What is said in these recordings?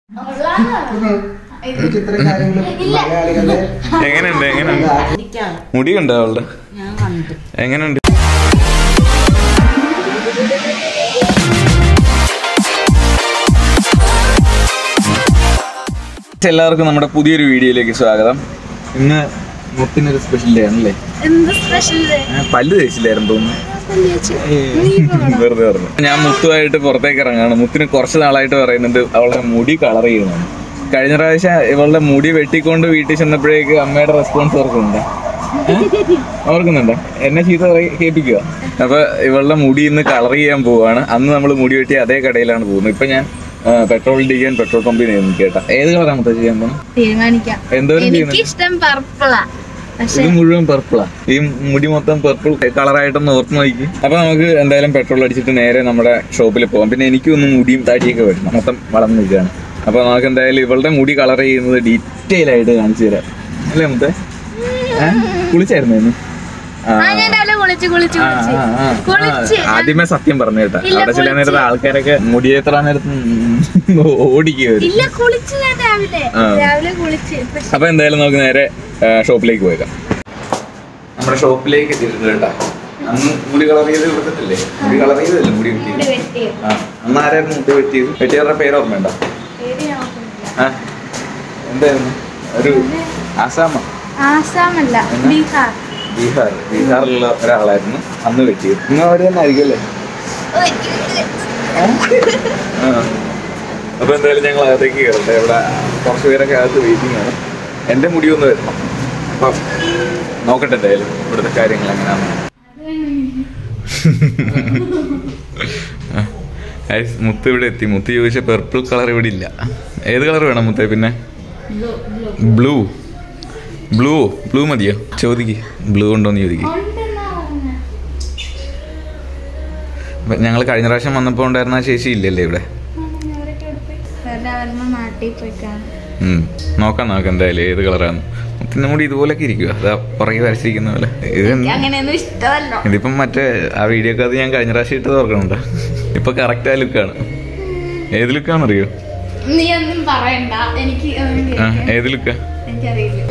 എനിക്ക് ഇത്രയും കാര്യങ്ങൾ മലയാളികളുടെ എങ്ങനെയുണ്ട് എങ്ങനെയുണ്ട് മുടിയുണ്ടോ അവളുടെ ഞാൻ കണ്ടു എങ്ങനെയുണ്ട് എല്ലാവർക്കും നമ്മുടെ പുതിയൊരു വീഡിയോയിലേക്ക് സ്വാഗതം ഇന്ന് മുത്തിനൊരു സ്പെഷ്യൽ ഡേ ആണല്ലേ എന്ത് സ്പെഷ്യൽ ആ, പല്ല് തേച്ചില്ലായിരുന്നു തോന്നുന്നു വെറുതെ പറഞ്ഞു ഞാൻ മുത്തുമായിട്ട് പുറത്തേക്ക് ഇറങ്ങാണ് മുത്തിന് കുറച്ച് നാളായിട്ട് പറയുന്നുണ്ട് അവളുടെ മുടി കളർ ചെയ്യണം കഴിഞ്ഞ പ്രാവശ്യം ഇവളുടെ മുടി വെട്ടിക്കൊണ്ട് വീട്ടിൽ ചെന്നപ്പോഴേക്ക് അമ്മയുടെ റെസ്പോൺസ് ഓർക്കുന്നുണ്ട് ഓർക്കുന്നുണ്ടോ എന്നെ ചീത്ത പറയി- കേൾപ്പിക്കുക അപ്പൊ ഇവളുടെ മുടി ഇന്ന് കളർ ചെയ്യാൻ പോവാണ് അന്ന് നമ്മൾ മുടി വെട്ടി അതേ കടയിലാണ് പോകുന്നത് ഇപ്പൊ ഞാൻ ആ, പെട്രോൾ അടിക്കാൻ പെട്രോൾ പമ്പിൽ നിന്ന് കേട്ടാ ഏത് കളറാണ് മുത്ത ചെയ്യാൻ പോകുന്നത് തീരുമാനിക്കാം എന്തോരം ചെയ്യുന്നത് എനിക്ക് ഇഷ്ടം പർപ്പിളാ പക്ഷെ ഇത് മുഴുവൻ പർപ്പിളാ ഈ മുടി മൊത്തം പർപ്പിൾ കളറായിട്ടൊന്ന് ഓർത്ത് നോക്കി അപ്പൊ നമുക്ക് എന്തായാലും പെട്രോൾ അടിച്ചിട്ട് നേരെ നമ്മുടെ ഷോപ്പിൽ പോകാം പിന്നെ എനിക്കും ഒന്ന് മുടിയും താടിയൊക്കെ വരണം മൊത്തം വളർന്നു നിൽക്കുകയാണ് അപ്പൊ നമുക്ക് എന്തായാലും ഇവളുടെ മുടി കളർ ചെയ്യുന്നത് ഡീറ്റെയിൽ ആയിട്ട് കാണിച്ചു തരാം അല്ലേ മുത്തേ ഏഹ് കുളിച്ചായിരുന്നു ഇന്ന്? ആ ആ ഞാൻ രാവിലെ കുളിച്ച് കുളിച്ച് ആ, കുളിച്ച് ആ, ആ. കുളിച്ച് ആ, ആദ്യമേ സത്യം പറഞ്ഞു കേട്ടാ ഇല്ല, അവിടെ ചില നേരത്തെ ആൾക്കാരൊക്കെ മുടിയെത്ര നേരത്ത് ഓടിക്കുവരും ഇല്ല കുളിച്ച് ഞാൻ രാവിലെ ആ. രാവിലെ കുളിച്ച് പക്ഷെ അപ്പൊ എന്തായാലും നമുക്ക് നേരെ ആ, ഷോപ്പിലേക്ക് പോയേക്കാം നമ്മുടെ ഷോപ്പിലേക്ക് എത്തിയിട്ടുണ്ട് കേട്ടാ അന്ന് മുടി കളർ ചെയ്ത് കൊടുത്തിട്ടില്ലേ മുടി കളർ ചെയ്തല്ലേ മുടി മുടി വെട്ടിയത് വെട്ടി ആ അന്ന് ആരായിരുന്നു മുടി വെട്ടിയത് വെട്ടിയവരുടെ പേര് ഓർമ്മയുണ്ടോ പേര് ഞാൻ ഓർക്കുന്നില്ല. ആ എന്തായിരുന്നു ഒരു ആസാമ ആസാമല്ല എന്നാ? ബീഹാർ ബീഹാർ ബീഹാറിലുള്ള ഒരാളായിരുന്നു അന്ന് വെട്ടിയത് ഇന്ന് അവർ തന്നെ ആയിരിക്കും അല്ലേ ആ. അപ്പൊ എന്തായാലും ഞങ്ങൾ അകത്തേക്ക് കയറട്ടെ ഇവിടെ കുറച്ച് പേരൊക്കെ അകത്ത് വെയിറ്റിംഗ് ആണ് എന്റെ മുടി ഒന്ന് വരണം അപ്പം നോക്കട്ടെ എന്തായാലും ഇവിടുത്തെ കാര്യങ്ങൾ എങ്ങനെയാണെന്ന് ആ. Guys, മുത്ത് ഇവിടെ എത്തി മുത്ത് ചോദിച്ച പെർപ്പിൾ കളർ ഇവിടെ ഇല്ല ഏത് കളർ വേണം മുത്തേ പിന്നെ ബ്ലൂ ബ്ലൂ ബ്ലൂ മതിയോ ചോദിക്ക് ബ്ലൂ ഉണ്ടോന്ന് ചോദിക്ക് ഞങ്ങൾ കഴിഞ്ഞ പ്രാവശ്യം വന്നപ്പോൾ ഉണ്ടായിരുന്ന ആ ചേച്ചി ഇല്ലല്ലേ ഇവിടെ വരുമ്പോ നാട്ടിൽ പോയി കാണും ഉം. നോക്കാം നോക്കാം എന്തായാലും ഏത് കളറാണ് മുത്തിന്റെ മുടി ഇതുപോലൊക്കെ ഇരിക്കുക അതാ പുറകെ വരച്ചിരിക്കുന്ന പോലെ ഇത് എനിക്ക് അങ്ങനെയൊന്നും ഇഷ്ടമല്ല ഇതിപ്പം മറ്റേ ആ വീഡിയോ ഒക്കെ അത് ഞാൻ കഴിഞ്ഞ പ്രാവശ്യം ഇട്ടത് ഓർക്കണുണ്ടോ ഇപ്പൊ കറക്റ്റ് ആ ലുക്കാണ് ഏത് ലുക്കാണെന്നറിയോ നീ ഒന്നും പറയണ്ട എനിക്ക് ഒന്നും ആ കേൾക്കാൻ- ഏത് ലുക്കാ എനിക്കറിയില്ല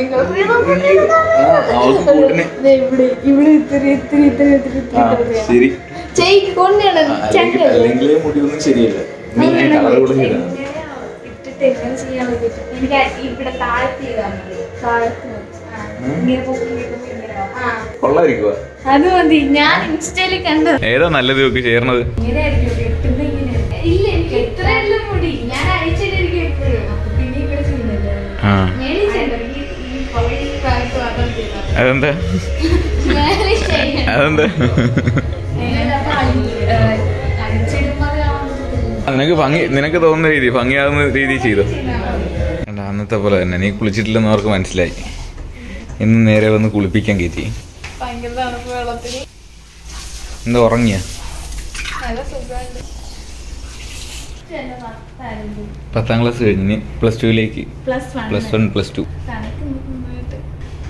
ആ, ഇവിടെ ഇവിടെ ഇത്തിരി ഇത്തിരി ഇത്തിരി ഇത്തിരി ഇത്തിരി ശരി ചെയ് കൊണ്ടാണ് അല്ലെങ്കിൽ അല്ലെങ്കിൽ മുടിയൊന്നും ശരിയല്ല നീ കളർ കൊടുക്കില്ല ഇട്ടിട്ട് എങ്ങനെ ചെയ്യാൻ വേണ്ടിട്ട് എനിക്ക് ഇവിടെ താഴത്ത് ചെയ്താൽ മതി താഴത്ത് വെച്ച്. ആ. ഇങ്ങനെ പൊക്കി കിട്ടുമ്പോ ഇങ്ങനെ ആവും. ആ. കൊള്ളായിരിക്കുക അത് മതി ഞാൻ ഇൻസ്റ്റയില് കണ്ടത് ഏതാ നല്ലത് നോക്കി ചേർന്നത് ഇങ്ങനെയായിരിക്കും കെട്ടുമ്പോ ഇങ്ങനെ ഇല്ല എനിക്ക് ഇത്രയല്ല മുടി ഞാൻ അയച്ചിട്ടിരിക്കും എപ്പോഴും അപ്പൊ പിന്നെ ഇവിടെ ചെയ്യുന്നില്ല ആ മേലി ചെയ്യണ്ട ഈ ഈ പകുതി ഭാഗത്ത് മാത്രം ചെയ്താൽ മതി. അതെന്താ മേലി ചെയ്യണ്ട അതെന്താ മേലെ അപ്പൊ അഴി- ഏഹ് അഴിച്ചിടുമ്പോ അത് കാണാൻ പറ്റത്തില്ല. ആ, നിനക്ക് ഭംഗി നിനക്ക് തോന്നുന്ന രീതി ഭംഗിയാകുന്ന രീതി ചെയ്തു കണ്ടോ, അന്നത്തെ പോലെ തന്നെ നീ കുളിച്ചിട്ടില്ലെന്ന് അവർക്ക് മനസ്സിലായി ഇന്ന് നേരെ വന്ന് കുളിപ്പിക്കാൻ കയറ്റി ഭയങ്കര തണുപ്പ് വെള്ളത്തിന് എന്താ ഉറങ്ങിയ നല്ല സുഖമുണ്ട് എന്നെ നത്തായിരുന്നു. പത്താം ക്ലാസ് കഴിഞ്ഞ് പ്ലസ് ടുവിലേക്ക് plus one plus one plus two തണുപ്പ് മുമ്പായിട്ട്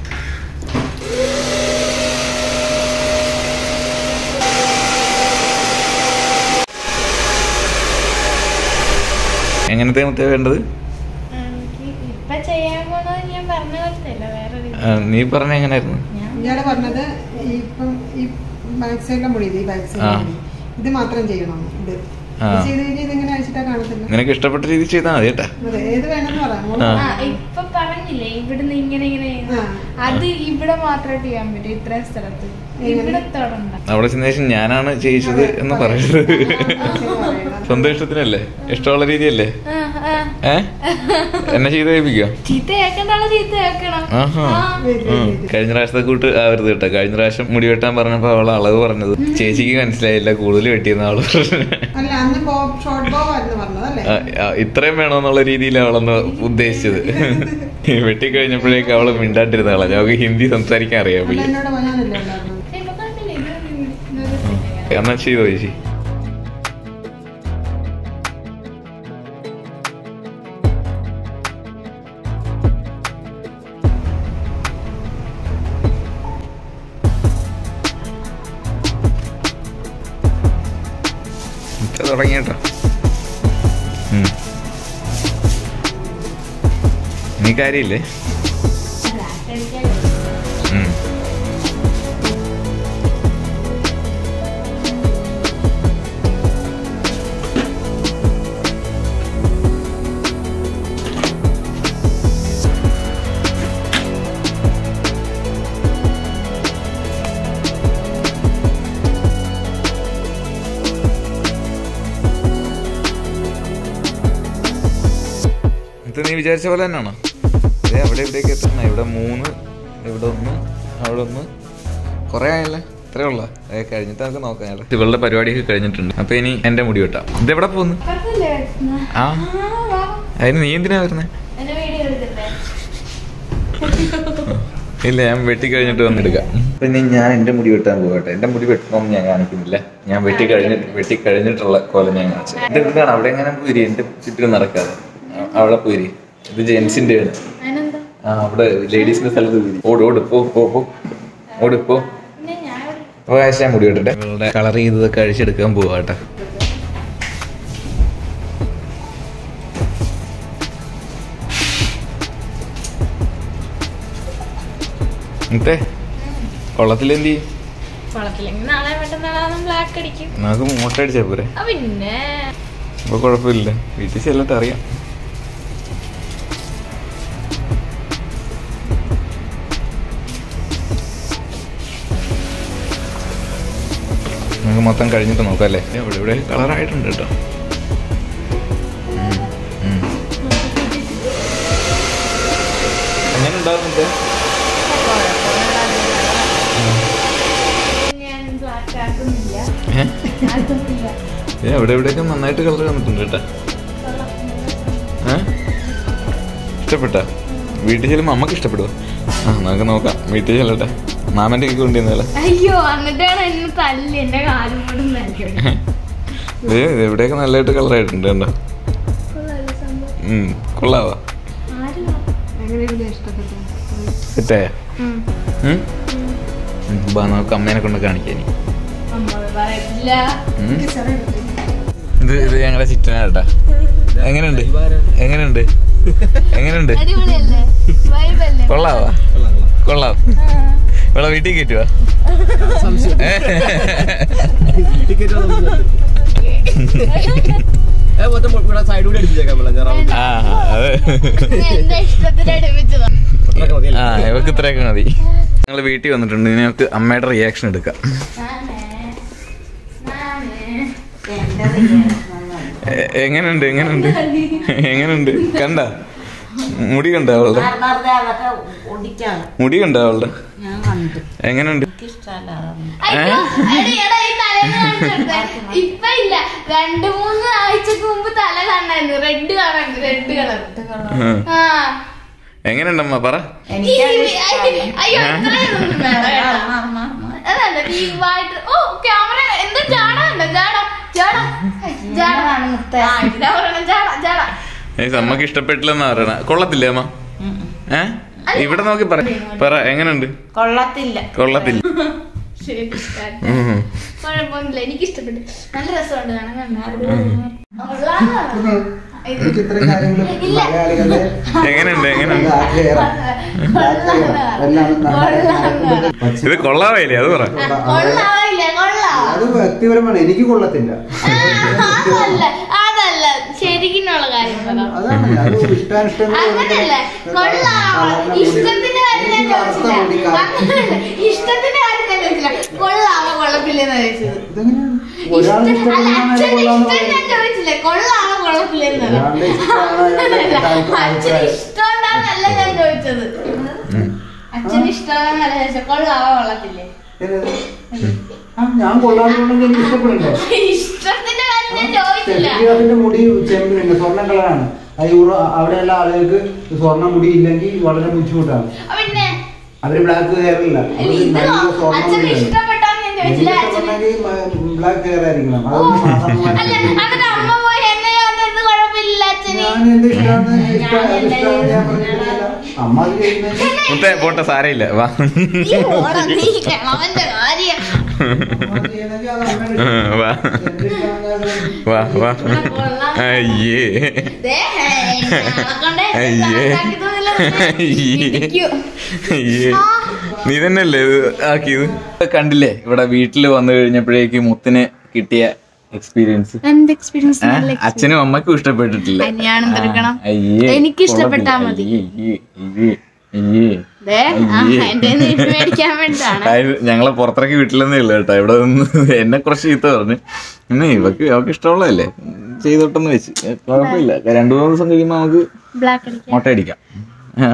എങ്ങനത്തെ മറ്റേ വേണ്ടത് എനിക്ക് ഇപ്പൊ ചെയ്യാൻ പോണത് ഞാൻ പറഞ്ഞ പോലത്തെ അല്ല വേറെ രീതി. ആ, നീ പറഞ്ഞ എങ്ങനായിരുന്നു ഞാൻ ഇയാള് പറഞ്ഞത് ഇപ്പം ഈ ബാക്ക് സൈഡിലെ മുടി ഇത് ഈ ബാക്ക് ആ. സൈഡിലെ ഇത് മാത്രം ചെയ്യണം ഇത് ആ. ഇത് ചെയ്ത് കഴിഞ്ഞാൽ ഇതിങ്ങനെ അയച്ചിട്ടാ കാണത്തില്ല നിനക്ക് ഇഷ്ടപ്പെട്ട രീതി ചെയ്താൽ മതി കേട്ടാ അതെ ഏത് വേണമെന്ന് പറയാം മോള് ആ. ആ ഇപ്പൊ പറഞ്ഞില്ലേ ഇവിടുന്ന് ഇങ്ങനെ ഇങ്ങനെ ചെയ്യുന്നത്. ആ. അത് ഇവിടെ മാത്രമേ ചെയ്യാൻ പറ്റൂ ഇത്രയും സ്ഥലത്ത് എങ്ങനെ? ഇവിടെ തൊടണ്ട അവിടെ ചെന്ന ശേഷം ഞാനാണ് ചെയ്യിച്ചത് എന്ന് പറയരുത് സ്വന്തം ഇഷ്ടത്തിനല്ലേ ഇഷ്ടമുള്ള രീതിയല്ലേ ആ, ആ. ഏ എന്നെ ചെയ്ത് കഴിപ്പിക്കോ ചീത്ത കേൾക്കേണ്ട ആളെ ചീത്ത കേൾക്കണം ആഹാ ആ. ഉം. കഴിഞ്ഞ പ്രാവശ്യത്തെ കൂട്ട് ആവരുത് കേട്ടോ കഴിഞ്ഞ പ്രാവശ്യം മുടി വെട്ടാൻ പറഞ്ഞപ്പോ അവളെ അളവ് പറഞ്ഞത് ചേച്ചിക്ക് മനസ്സിലായില്ല കൂടുതൽ വെട്ടിയെന്ന് അവള് പറഞ്ഞു അല്ല അന്ന് ബോ ഷോർട്ട് ബോ ആയിരുന്നു പറഞ്ഞതല്ലേ ആ, ആ, ഇത്രയും വേണമെന്നുള്ള രീതിയിൽ അവളൊന്ന് ഉദ്ദേശിച്ചത് വെട്ടിക്കഴിഞ്ഞപ്പോഴേക്ക് അവള് മിണ്ടാണ്ടിരുന്ന ആളാ ഞങ്ങൾക്ക് ഹിന്ദി സംസാരിക്കാൻ അറിയാൻ അല്ല വയ്യ എന്നോട് പറയാനല്ലേ ഉണ്ടായിരുന്നത് ഇപ്പൊ കുഴപ്പമില്ല, ഇത് ഇത് ഇത് എന്നാ ചെയ്തോ ചേച്ചി തുടങ്ങിട്ടോ നീ കാര്യമില്ലേ ഉം. ഇത് നീ വിചാരിച്ച പോലെ തന്നെയാണോ അതെ അവിടെ ഇവിടേക്ക് എത്തണം ഇവിടെ മൂന്ന് ഇവിടെ ഒന്ന് അവിടെ ഒന്ന് കുറേ ആയല്ലേ ഇത്രേ ഉള്ള അതെ കഴിഞ്ഞിട്ട് നമുക്ക് നോക്കാം ഇവളുടെ പരിപാടിയൊക്കെ കഴിഞ്ഞിട്ടുണ്ട് അപ്പൊ ഇനി എന്റെ മുടി വെട്ടാം ഇത് എവിടെ പോകുന്നു ആ അതിന് നീ എന്തിനാ വരുന്നത് എന്നെ വീഡിയോ എടുക്കട്ടെ ഇല്ല ഞാൻ വെട്ടി കഴിഞ്ഞിട്ട് വന്നെടുക്കാം പിന്നെ ഞാൻ എന്റെ മുടി വെട്ടാൻ പോകട്ടെ എന്റെ മുടി വെട്ടണമെന്ന് ഞാൻ കാണിക്കുന്നില്ല ഞാൻ വെട്ടി കഴിഞ്ഞിട്ട് വെട്ടി കഴിഞ്ഞിട്ടുള്ള കോലം ഞാൻ കാണിച്ചു എന്റെ എന്താണ് അവിടെ എങ്ങനെ പോയി എന്റെ ചുറ്റിനും നടക്കാതെ അ- അവിടെ പോയി ഇത് ജെൻസിന്റെ ആണ് അതിനെന്താ ആ അവിടെ ലേഡീസിന്റെ സ്ഥലത്ത് പോയി ഓട് ഓട് പോ പോ പോ ഓട് പോ പിന്നെ ഞാൻ ഇവിടെ അപ്പൊ കാശ് ഞാൻ മുടി വെട്ടട്ടെ ഇവളുടെ കളർ ചെയ്തതൊക്കെ അഴിച്ചെടുക്കാൻ പോവാട്ടെ മുത്തേ കൊള്ളത്തിലെന്തി കുളത്തില്ലെങ്കിൽ നാളെ മറ്റന്നാളെ ബ്ലാക്ക് അടിക്കും നമുക്ക് മുട്ട അടിച്ചാ പോരെ ആ പിന്നെ അപ്പൊ കുഴപ്പമില്ല വീട്ടിൽ ചെല്ലട്ടെ അറിയാം നമുക്ക് മൊത്തം കഴിഞ്ഞിട്ട് നോക്കാം അല്ലേ ഇവിടെ ഇവിടെ കളറായിട്ടുണ്ട് കേട്ടോ ഉം, ഉം. എങ്ങനെ ഉണ്ടാകുന്നത് ഞാൻ ബ്ലാക്ക് ആക്കുന്നില്ല ഏഹ് ആക്കുന്നില്ല ഏ അവിടെ എവിടെയൊക്കെ നന്നായിട്ട് കളർ വന്നിട്ടുണ്ട് കേട്ടാ ഏ ഇഷ്ടപ്പെട്ട വീട്ടിൽ ചെല്ലുമ്പോൾ അമ്മക്ക് ഇഷ്ടപ്പെടുവോ ആ നമുക്ക് നോക്കാം വീട്ടിൽ ചെല്ലട്ടെ മാമൻ്റെ ഒക്കെ കൊണ്ടുവന്നല്ലേ അയ്യോ എന്നിട്ടാണ് എന്നെ തല്ലി എന്റെ കാലും കൊണ്ടും തല്ലി ഏ ഇത് എവിടെയൊക്കെ നല്ലതായിട്ട് കളറായിട്ടുണ്ട് കേട്ടോ ഉം, കൊള്ളാവാ എങ്ങനെയുണ്ട് ഇഷ്ടപ്പെട്ടു സെറ്റായ ബാ നമുക്ക് അമ്മേനെ കൊണ്ട് കാണിക്കാൻ ഇനി. അമ്മ പറയില്ല ഉം. ഇത് ഇത് ഞങ്ങളുടെ ചിറ്റനാ കേട്ടാ എങ്ങനെയുണ്ട് എങ്ങനെയുണ്ട് എങ്ങനെയുണ്ട് അടിപൊളിയല്ലേ വൈബല്ലേ കൊള്ളാവാ കൊള്ളാം ഇവിടെ വീട്ടിൽ കയറ്റുവാ സൈഡ് കൂടി അടിപ്പിച്ചേക്കാം നമ്മളെ ജറാ- ആ അതെ എന്റെ ഇഷ്ടത്തിന് അടുപ്പിച്ചതാ അത്രയൊക്കെ മതിയല്ലേ? ആ ഇവക്ക് ഇത്രയൊക്കെ മതി ഞങ്ങൾ വീട്ടിൽ വന്നിട്ടുണ്ട് ഇനി നമുക്ക് അമ്മയുടെ റിയാക്ഷൻ എടുക്കാം എ- എങ്ങനെയുണ്ട് എങ്ങനെയുണ്ട് എങ്ങനെയുണ്ട് കണ്ട മുടി കണ്ട അവളുടെ വെറുതെ അതൊക്കെ ഒടിക്കാണ് മുടി കണ്ട അവളുടെ ഞാൻ കണ്ടു എങ്ങനെയുണ്ട് എനിക്കിഷ്ടമല്ല അയ്യോ, എടി, എടാ, ഈ തലേന്ന് കാണിച്ചെടുത്തേ. ഇപ്പൊ ഇല്ല രണ്ട് മൂന്ന് ആഴ്ചക്ക് മുമ്പ് തല കണ്ടായിരുന്നു റെഡ് കളർ റെഡ് കളർ ഉം. ആ എങ്ങനെയുണ്ടമ്മ പറ ഈ- ഈ- അയ്യോ ഇത്രയൊന്നും വേണ്ട കേട്ടോ. അതല്ല ടീമായിട്ട് ഓ ക്യാമറ എന്താ ജാട ഉണ്ടോ ജാട ജാട ജാട ആ ഇതാ പറയണ ജാട ജാട ഏയ് അമ്മക്ക് ഇഷ്ടപ്പെട്ടില്ലെന്നാ പറയണ കൊള്ളത്തില്ലേ അമ്മ ഏ ഇവിടെ നോക്കി പറ പറ എങ്ങനെയുണ്ട് കൊള്ളത്തില്ല കൊള്ളത്തില്ല ശരി ഇഷ്ടായി. ഉം. കുഴപ്പമൊന്നുമില്ല എനിക്ക് ഇഷ്ടപ്പെട്ടു നല്ല രസമുണ്ട് കാണാൻ കണ്ടാ എനിക്ക് ഇത്രയും കാര്യങ്ങൾ ഇല്ല. മലയാളികളുടെ എങ്ങനെയുണ്ട് എങ്ങനെയുണ്ട് ഇത് കൊള്ളാവായില്ലേ അത് പറ കൊള്ളാവില്ല കൊള്ളാം അത് വ്യക്തിപരമാണ് എനിക്ക് കൊള്ളത്തില്ല അതല്ല അതല്ല ശരിക്കുള്ള കാര്യം പറ അതാണ് അത് ഇഷ്ടാനിഷ്ടങ്ങൾ അങ്ങനല്ല കൊള്ളാം ഇഷ്ടത്തിന്റെ കാര്യം ഞാൻ ചോദിച്ചില്ല അങ്ങനല്ല ഇഷ്ടത്തിന്റെ കാര്യം ഞാൻ ചോദിച്ചില്ല കൊള്ളാമോ കൊള്ളത്തില്ലെന്ന് ചോദിച്ചത് ഒരാളുടെ ഇഷ്ട- അല്ല ഇഷ്ടപ്പെടുന്ന അച്ഛന്റെ കൊള്ളാന്ന് ഇഷ്ടം ഞാൻ ചോദിച്ചില്ലേ കൊള്ളാമോ കൊള്ളത്തില്ലെന്ന് ഒരാളുടെ ഇഷ്ടമാണ് അയാളുടെ താല്പര്യം. അച്ഛന് ഇഷ്ടമുണ്ടാന്നല്ല ഞാൻ ചോദിച്ചത് അച്ഛന് ഇഷ്ടമാണെന്നല്ല ചോദിച്ചത് കൊള്ളാമോ കൊള്ളത്തില്ലേ ഏത്? ആ, ഞാൻ കൊള്ളാറുണ്ടെങ്കിൽ എനിക്ക് ഇഷ്ടപ്പെടണ്ടേ ഇഷ്ടത്തിന്റെ കാര്യം ഞാൻ ചോദിച്ചില്ല സെൽഫിയാസിന്റെ മുടി ചെമ്പിലുണ്ട് സ്വർണ്ണ കളറാണ് ആ യൂറോ അവിടെയുള്ള ആളുകൾക്ക് സ്വർണ്ണ മുടി ഇല്ലെങ്കിൽ വളരെ ബുദ്ധിമുട്ടാണ് അപ്പൊ പിന്നെ അവര് ബ്ലാക്ക് ഹെയർ ഇല്ല അല്ല, ഇത് അച്ഛന് ഇഷ്ടപ്പെട്ടാന്ന് ഞാൻ ചോദിച്ചില്ല അച്ഛന് ബ്ലാക്ക് ഹെയർ ആയിരിക്കണം അതൊന്നും മാത്രം അല്ല എന്നിട്ട് അമ്മ പോയി എന്നെ എന്ത് കുഴപ്പമില്ല അച്ഛന് ഞാൻ എന്ത് ഇഷ്ടമാണ് ഇഷ്ടമാണ് ഇഷ്ടമാണ് ഞാൻ പറഞ്ഞിട്ടില്ല അമ്മ അത് ചെയ്യുന്നത് മുത്തേ പോട്ടെ സാരയില്ല വാ ഈ ഓടാ നീ കിളവന്റെ കാര്യം അമ്മ ചെയ്യുന്നെങ്കിൽ അത് അമ്മയുടെ ഉം, വാ എന്ത് ഇഷ്ടമാണ് വാ വാ കൊള്ളാം. അയ്യേ ദേ, എന്നെ കൊണ്ട് അയ്യേ. കണക്കാക്കി തോന്നില്ല അയ്യേ. അയ്യേ. നീ തന്നെയല്ലേ ഇത് ആക്കിയത് കണ്ടില്ലേ ഇവിടെ വീട്ടിൽ വന്നു കഴിഞ്ഞപ്പോഴേക്ക് മുത്തിന് കിട്ടിയ എക്സ്പീരിയൻസ് എന്ത് എക്സ്പീരിയൻസ് അച്ഛനും അമ്മക്കും ഇഷ്ടപ്പെട്ടിട്ടില്ല അനിയാണെന്ന് എടുക്കണം ആ, അയ്യേ. എനിക്ക് ഇഷ്ടപ്പെട്ടാ മതി. അയ്യേ, അയ്യേ, അയ്യേ, അയ്യേ. ദേ, ആ, എന്റെ കയ്യിന്ന് ഇത് മേടിക്കാൻ വേണ്ടിട്ടാണ് അതായത് ഞങ്ങളെ പുറത്തിറക്കി വിട്ടില്ലെന്നേ ഉള്ളു കേട്ടോ ഇവിടെ നിന്ന് എന്നെ കുറച്ച് ചീത്ത പറഞ്ഞു പിന്നെ ഇവക്ക് അവക്ക് ഇഷ്ടമുള്ളതല്ലേ ചെയ്തോട്ടെന്ന് വെച്ച് ഏ, കുഴപ്പമില്ല രണ്ടു മൂന്ന് ദിവസം കഴിയുമ്പോ നമുക്ക് ബ്ലാക്ക് അടിക്കാൻ മുട്ടയടിക്കാം ആ.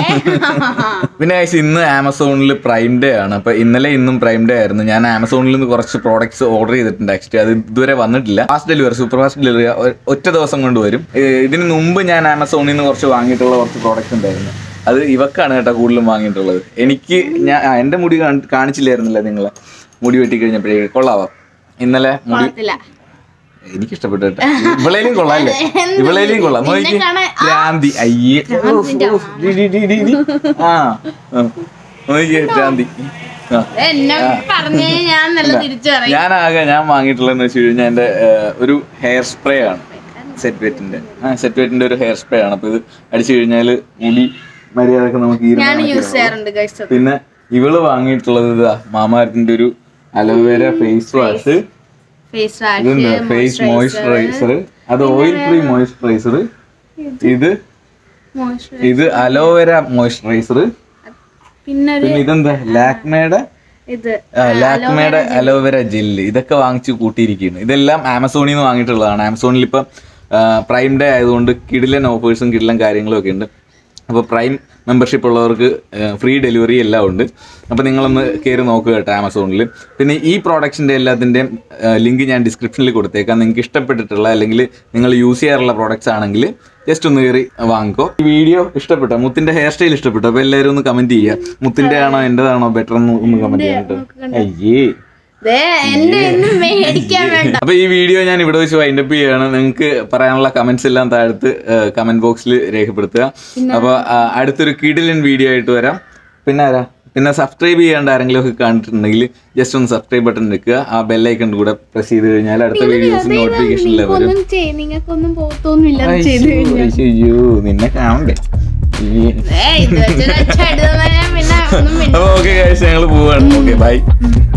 പിന്നെ guys, ഇന്ന് ആമസോണിൽ പ്രൈം ഡേ ആണ് അപ്പൊ ഇന്നലെ ഇന്നും പ്രൈം ഡേ ആയിരുന്നു ഞാൻ ആമസോണിൽ നിന്ന് കുറച്ച് പ്രോഡക്ട്സ് ഓർഡർ ചെയ്തിട്ടുണ്ട് ആക്ച്വലി അത് ഇതുവരെ വന്നിട്ടില്ല fast delivery super fast delivery ഒറ്റ ദിവസം കൊണ്ട് വരും ഏ, ഇതിന് മുമ്പ് ഞാൻ ആമസോണിൽ നിന്ന് കുറച്ച് വാങ്ങിയിട്ടുള്ള കുറച്ച് പ്രോഡക്റ്റ്സ് ഉണ്ടായിരുന്നു അത് ഇവക്കാണ് കേട്ടോ കൂടുതലും വാങ്ങിയിട്ടുള്ളത് എനിക്ക് ഞാൻ ആ, എന്റെ മുടി കാണി- കാണിച്ചില്ലായിരുന്നില്ല നിങ്ങളെ മുടി വെട്ടി കഴിഞ്ഞപ്പോഴേ കൊള്ളാവാ ഇന്നലെ മുടി കൊള്ളത്തില്ല എനിക്ക് ഇഷ്ടപ്പെട്ടു കേട്ടോ ഇവളേലും കൊള്ളാം അല്ലേ ഇവളേലും കൊള്ളാം നിന്നെ നോക്കി കാണാൻ- ഭ്രാന്തി അയ്യേ ഓ, ഓ, ഡി, ഡി, ഡി, ഡി, ഡി. ആ ആ. നോക്കിയേ ഭ്രാന്തി ആ. ദേ, എന്നെ പറഞ്ഞു ഞാൻ നല്ല തിരിച്ചു പറയും ഞാൻ ആകെ ഞാൻ വാങ്ങിയിട്ടുള്ളതെന്ന് വെച്ച് കഴിഞ്ഞാൽ എന്റെ ഏഹ്, ഒരു ഹെയർ സ്പ്രേ ആണ് സെറ്റ് വെറ്റിന്റെ ആ സെറ്റ് വെറ്റിന്റെ ഒരു ഹെയർ സ്പ്രേ ആണ് അപ്പൊ ഇത് അടിച്ചു കഴിഞ്ഞാല് മുടി മര്യാദക്ക് നമുക്ക് ഈരം ഞാൻ കണക്കിന് യൂസ് ചെയ്യാറുണ്ട് ഗൈസ് പിന്നെ ഇവള് വാങ്ങിയിട്ടുള്ളത് ഇതാ മാമാരത്തിന്റെ ഒരു അലോവേര ഫേസ് വാഷ് ഫേസ് ഇതുണ്ട് ഫേസ് മോയിസ്ചറൈസർ അത് ഓയിൽ ഫ്രീ മോയിസ്ചറൈസർ ഇത് ഇത് അലോവേര മോയിസ്ചറൈസർ പിന്നെ ഒരു പിന്നെ ഇതെന്താ ലാക്മേയുടെ ഇത് ലാക്മേയുടെ അലോവേര ജെല്ല് ഇതൊക്കെ വാങ്ങിച്ച് കൂട്ടിയിരിക്കുകയാണ് ഇതെല്ലാം ആമസോണിൽ നിന്ന് വാങ്ങിയിട്ടുള്ളതാണ് ആമസോണിൽ ഇപ്പം പ്രൈം ഡേ ആയതുകൊണ്ട് കിടിലൻ ഓഫേഴ്സും കിടിലൻ കാര്യങ്ങളും ഒക്കെ ഉണ്ട് അപ്പോൾ പ്രൈം മെമ്പർഷിപ്പ് ഉള്ളവർക്ക് ഫ്രീ ഡെലിവറി എല്ലാം ഉണ്ട് അപ്പോൾ നിങ്ങളൊന്ന് കയറി നോക്കുക കേട്ടോ ആമസോണിൽ പിന്നെ ഈ പ്രോഡക്ട്സിൻ്റെ എല്ലാത്തിൻ്റെയും ലിങ്ക് ഞാൻ ഡിസ്ക്രിപ്ഷനിൽ കൊടുത്തേക്കാം നിങ്ങൾക്ക് ഇഷ്ടപ്പെട്ടിട്ടുള്ള അല്ലെങ്കിൽ നിങ്ങൾ യൂസ് ചെയ്യാറുള്ള പ്രോഡക്റ്റ്സ് ആണെങ്കിൽ ജസ്റ്റ് ഒന്ന് കയറി വാങ്ങിക്കോ ഈ വീഡിയോ ഇഷ്ടപ്പെട്ടോ മുത്തിന്റെ ഹെയർ സ്റ്റൈൽ ഇഷ്ടപ്പെട്ടോ അപ്പോൾ എല്ലാവരും ഒന്ന് കമന്റ് ചെയ്യുക മുത്തിന്റെ ആണോ എൻ്റെതാണോ ബെറ്റർ എന്ന് ഒന്ന് കമന്റ് ചെയ്യാൻ കേട്ടോ അയ്യേ ദേ എന്റെ ഒന്നും മേടിക്കാൻ വേണ്ട അപ്പൊ ഈ വീഡിയോ ഞാൻ ഇവിടെ വെച്ച് വൈൻഡപ്പ് ചെയ്യാണ് നിങ്ങൾക്ക് പറയാനുള്ള കമന്റ്സ് എല്ലാം താഴത്ത് കമന്റ് ബോക്സിൽ രേഖപ്പെടുത്തുക അപ്പൊ ആ, അടുത്തൊരു കിടിലൻ വീഡിയോ ആയിട്ട് വരാം പിന്നെ ആരാ പിന്നെ സബ്സ്ക്രൈബ് ചെയ്യാണ്ട് ആരെങ്കിലും ഒക്കെ കണ്ടിട്ടുണ്ടെങ്കിൽ ജസ്റ്റ് ഒന്ന് സബ്സ്ക്രൈബ് ബട്ടൺ നിൽക്കുക ആ ബെല്ലൈക്കൺ കൂടെ പ്രസ് ചെയ്ത് കഴിഞ്ഞാൽ അടുത്ത വീഡിയോസ് നോട്ടിഫിക്കേഷനിൽ വരും ഒന്നും ചെയ് നിങ്ങൾക്കൊന്നും പോത്തൊന്നുമില്ല അത് ചെയ്ത് അയ്യോ, അയ്യോ, നിന്നെ കാണണ്ടേ ഈ- ഏ ഇത് വെച്ച് ഞാൻ പിന്നെ ഒന്നും മിണ്ട- അപ്പൊ ഓക്കെ ഞങ്ങൾ പോവാണ് ഓക്കെ ബൈ